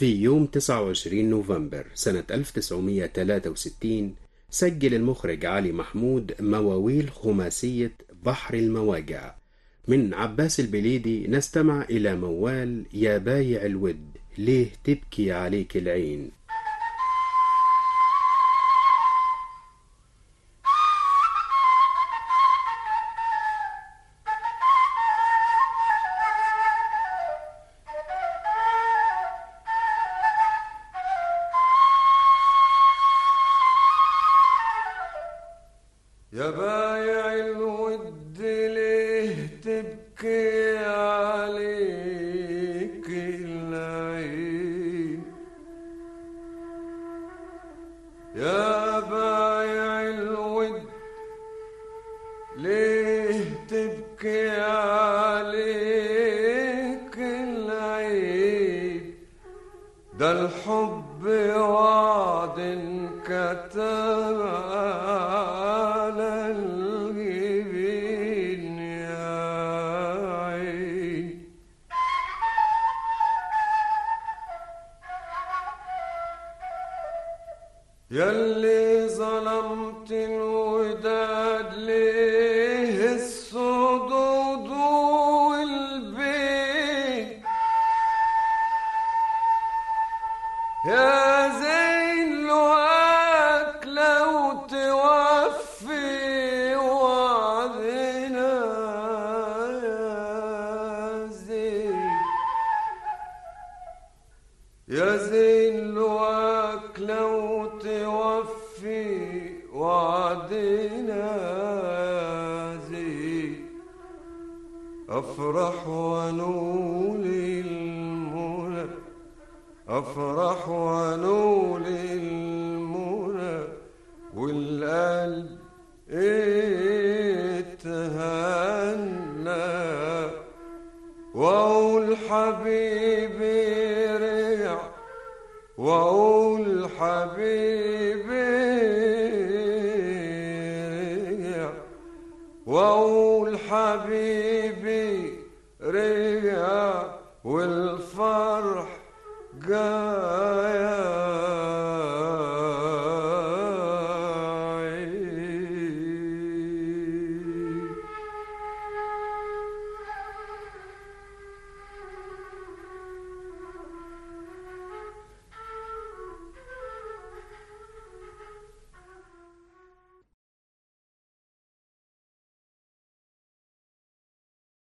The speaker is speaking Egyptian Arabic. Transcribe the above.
في يوم 29 نوفمبر سنة 1963 سجل المخرج علي محمود مواويل خماسية بحر المواجع من عباس البليدي نستمع إلى موال يا بايع الود ليه تبكي عليك العين يا بايع الود ليه تبكي عليك العين يا بايع الود ليه تبكي عليك العين ده الحب وعد كتب على الجبين يا عين ياللي ظلمت الوداد ليه الصدود والبين يا زين لواك لو توفي وعدنا يا زين يا زين لواك لو توفي وعدنا يا زين أفرح ونول المنى أفرح ونول المنى والقلب اتهنى وأقول حبيبي رجع وأقول حبيبي رجع وأقول حبيبي رجع والفرح جاء